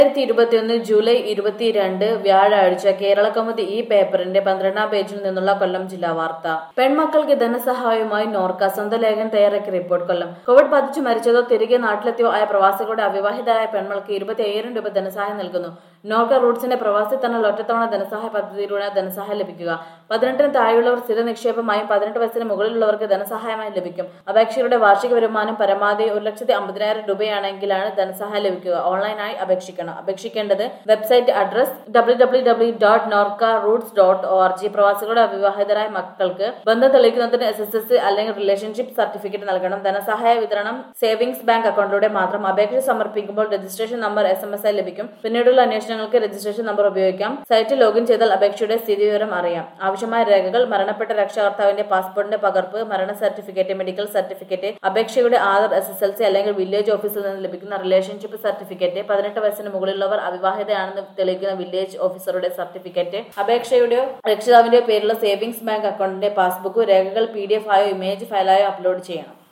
രണ്ടായിരത്തി ഇരുപത്തിയൊന്ന് ജൂലൈ ഇരുപത്തിരണ്ട് വ്യാഴാഴ്ച കേരള കൗമുദി ഈ പേപ്പറിന്റെ പന്ത്രണ്ടാം പേജിൽ നിന്നുള്ള കൊല്ലം ജില്ലാ വാർത്ത പെൺമക്കൾക്ക് ധനസഹായവുമായി നോർക്ക സ്വന്തം ലേഖനം തയ്യാറാക്കിയ റിപ്പോർട്ട് കൊല്ലം കോവിഡ് ബാധിച്ചു മരിച്ചതോ തിരികെ നാട്ടിലെത്തിയോ ആയ പ്രവാസികളുടെ അവിവാഹിതരായ പെൺമക്കൾക്ക് ഇരുപത്തി അയ്യായിരം രൂപ ധനസഹായം നൽകുന്നു നോർക്ക റൂട്ട്സിന്റെ പ്രവാസി തണൽ ഒറ്റത്തവണ ധനസഹായ പദ്ധതിയിലൂടെ ധനസഹായം ലഭിക്കുക പതിനെട്ടിന് താഴെയുള്ളവർ സ്ഥിര നിക്ഷേപമായും പതിനെട്ട് വയസ്സിന് മുകളിലുള്ളവർക്ക് ധനസഹായമായി ലഭിക്കും അപേക്ഷകരുടെ വാർഷിക വരുമാനം പരമാവധി ഒരു ലക്ഷത്തി അമ്പതിനായിരം രൂപയാണെങ്കിലാണ് ധനസഹായം ലഭിക്കുക ഓൺലൈനായി അപേക്ഷിക്കണം അപേക്ഷിക്കേണ്ടത് website address W W W dot Norka roots dot O R G പ്രവാസികളുടെ അവിവാഹിതരായ മക്കൾക്ക് ബന്ധം തെളിയിക്കുന്നതിന് എസ് എസ് എസ് അല്ലെങ്കിൽ റിലേഷൻഷിപ്പ് സർട്ടിഫിക്കറ്റ് നൽകണം ധനസഹായ വിതരണം സേവിംഗ്സ് ബാങ്ക് അക്കൗണ്ടിലൂടെ മാത്രം അപേക്ഷ സമർപ്പിക്കുമ്പോൾ registration number S M S ആയി ലഭിക്കും പിന്നീടുള്ള അന്വേഷണങ്ങൾക്ക് രജിസ്ട്രേഷൻ നമ്പർ ഉപയോഗിക്കാം സൈറ്റിൽ ലോഗിൻ ചെയ്താൽ അപേക്ഷയുടെ സ്ഥിതിവിവരം അറിയാം ആവശ്യമായ രേഖകൾ മരണപ്പെട്ട രക്ഷകർത്താവിന്റെ പാസ്പോർട്ടിന്റെ പകർപ്പ് മരണ സർട്ടിഫിക്കറ്റ് മെഡിക്കൽ സർട്ടിഫിക്കറ്റ് അപേക്ഷയുടെ Aadhaar S S L C അല്ലെങ്കിൽ വില്ലേജ് ഓഫീസിൽ നിന്ന് ലഭിക്കുന്ന റിലേഷൻഷിപ്പ് സർട്ടിഫിക്കറ്റ് പതിനെട്ട് വയസ്സിന് മുകളിലുള്ളവർ അവിവാഹിതയാണെന്ന് തെളിയിക്കുന്ന വില്ലേജ് ഓഫീസറുടെ സർട്ടിഫിക്കറ്റ് അപേക്ഷയുടെയോ രക്ഷിതാവിന്റെയോ പേരിലുള്ള സേവിംഗ്സ് ബാങ്ക് അക്കൗണ്ടിന്റെ പാസ്ബുക്ക് രേഖകൾ പി ഡി എഫ് ആയോ ഇമേജ് ഫയലായോ അപ്ലോഡ് ചെയ്യണം